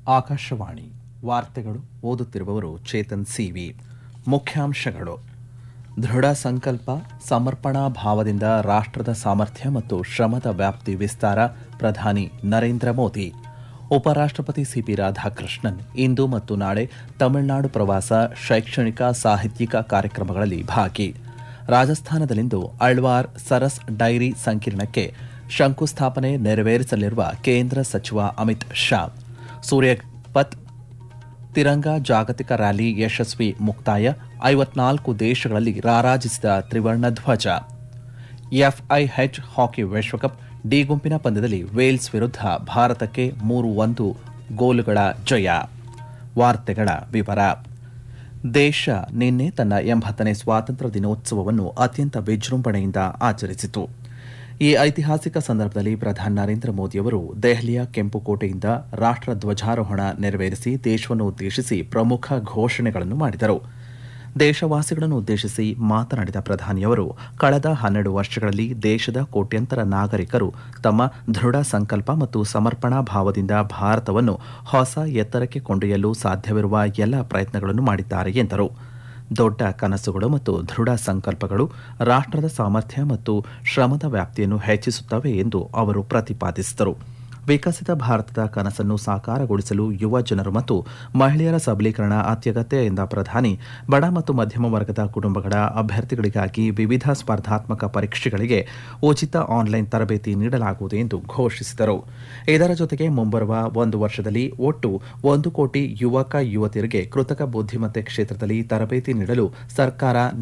ಆಕಾಶವಾಣಿ ವಾರ್ತೆಗಳು ಓದುತ್ತಿರುವವರು ಚೇತನ್ ಸಿವಿ ಮುಖ್ಯಾಂಶಗಳು ದೃಢ ಸಂಕಲ್ಪ ಸಮರ್ಪಣಾ ಭಾವದಿಂದ ರಾಷ್ಟ್ರದ ಸಾಮರ್ಥ್ಯ ಮತ್ತು ಶ್ರಮದ ವ್ಯಾಪ್ತಿ ವಿಸ್ತಾರ ಪ್ರಧಾನಿ ನರೇಂದ್ರ ಮೋದಿ ಉಪರಾಷ್ಟ್ರಪತಿ ಸಿಪಿ ರಾಧಾಕೃಷ್ಣನ್ ಇಂದು ಮತ್ತು ನಾಳೆ ತಮಿಳುನಾಡು ಪ್ರವಾಸ ಶೈಕ್ಷಣಿಕ ಸಾಹಿತ್ಯಿಕ ಕಾರ್ಯಕ್ರಮಗಳಲ್ಲಿ ಭಾಗಿ ರಾಜಸ್ಥಾನದಲ್ಲಿಂದು ಅಳ್ವಾರ್ ಸರಸ್ ಡೈರಿ ಸಂಕೀರ್ಣಕ್ಕೆ ಶಂಕುಸ್ಥಾಪನೆ ನೆರವೇರಿಸಲಿರುವ ಕೇಂದ್ರ ಸಚಿವ ಅಮಿತ್ ಶಾ ಸೂರ್ಯಪತ್ ತಿರಂಗ ಜಾಗತಿಕ ರ್ಯಾಲಿ ಯಶಸ್ವಿ ಮುಕ್ತಾಯ ಐವತ್ನಾಲ್ಕು ದೇಶಗಳಲ್ಲಿ ರಾರಾಜಿಸಿದ ತ್ರಿವರ್ಣ ಧ್ವಜ ಎಫ್ಐಎಚ್ ಹಾಕಿ ವಿಶ್ವಕಪ್ ಡಿ ಗುಂಪಿನ ಪಂದ್ಯದಲ್ಲಿ ವೇಲ್ಸ್ ವಿರುದ್ಧ ಭಾರತಕ್ಕೆ ಮೂರು ಒಂದು ಗೋಲುಗಳ ಜಯ ವಾರ್ತೆಗಳ ವಿವರ ದೇಶ ನಿನ್ನೆ ತನ್ನ ಎಂಬತ್ತನೇ ಸ್ವಾತಂತ್ರ್ಯ ದಿನೋತ್ಸವವನ್ನು ಅತ್ಯಂತ ವಿಜೃಂಭಣೆಯಿಂದ ಆಚರಿಸಿತು ಈ ಐತಿಹಾಸಿಕ ಸಂದರ್ಭದಲ್ಲಿ ಪ್ರಧಾನಿ ನರೇಂದ್ರ ಮೋದಿಯವರು ದೆಹಲಿಯ ಕೆಂಪುಕೋಟೆಯಿಂದ ರಾಷ್ಟ್ರ ಧ್ವಜಾರೋಹಣ ನೆರವೇರಿಸಿ ದೇಶವನ್ನು ಉದ್ದೇಶಿಸಿ ಪ್ರಮುಖ ಘೋಷಣೆಗಳನ್ನು ಮಾಡಿದರು ದೇಶವಾಸಿಗಳನ್ನು ಉದ್ದೇಶಿಸಿ ಮಾತನಾಡಿದ ಪ್ರಧಾನಿಯವರು ಕಳೆದ ಹನ್ನೆರಡು ವರ್ಷಗಳಲ್ಲಿ ದೇಶದ ಕೋಟ್ಯಂತರ ನಾಗರಿಕರು ತಮ್ಮ ದೃಢ ಸಂಕಲ್ಪ ಮತ್ತು ಸಮರ್ಪಣಾ ಭಾವದಿಂದ ಭಾರತವನ್ನು ಹೊಸ ಎತ್ತರಕ್ಕೆ ಕೊಂಡೊಯ್ಯಲು ಸಾಧ್ಯವಿರುವ ಎಲ್ಲ ಪ್ರಯತ್ನಗಳನ್ನು ಮಾಡಿದ್ದಾರೆ ಎಂದರು ದೊಡ್ಡ ಕನಸುಗಳು ಮತ್ತು ದೃಢ ಸಂಕಲ್ಪಗಳು ರಾಷ್ಟ್ರದ ಸಾಮರ್ಥ್ಯ ಮತ್ತು ಶ್ರಮದ ವ್ಯಾಪ್ತಿಯನ್ನು ಹೆಚ್ಚಿಸುತ್ತವೆ ಎಂದು ಅವರು ಪ್ರತಿಪಾದಿಸಿದರು ವಿಕಸಿತ ಭಾರತದ ಕನಸನ್ನು ಸಾಕಾರಗೊಳಿಸಲು ಯುವ ಜನರು ಮತ್ತು ಮಹಿಳೆಯರ ಸಬಲೀಕರಣ ಅತ್ಯಗತ್ಯ ಎಂದ ಪ್ರಧಾನಿ ಬಡ ಮತ್ತು ಮಧ್ಯಮ ವರ್ಗದ ಕುಟುಂಬಗಳ ಅಭ್ಯರ್ಥಿಗಳಿಗಾಗಿ ವಿವಿಧ ಸ್ಪರ್ಧಾತ್ಮಕ ಪರೀಕ್ಷೆಗಳಿಗೆ ಉಚಿತ ಆನ್ಲೈನ್ ತರಬೇತಿ ನೀಡಲಾಗುವುದು ಎಂದು ಘೋಷಿಸಿದರು ಇದರ ಜೊತೆಗೆ ಮುಂಬರುವ ಒಂದು ವರ್ಷದಲ್ಲಿ ಒಟ್ಟು ಒಂದು ಕೋಟಿ ಯುವಕ ಯುವತಿಯರಿಗೆ ಕೃತಕ ಬುದ್ಧಿಮತ್ತೆ ಕ್ಷೇತ್ರದಲ್ಲಿ ತರಬೇತಿ ನೀಡಲು ಸರ್ಕಾರ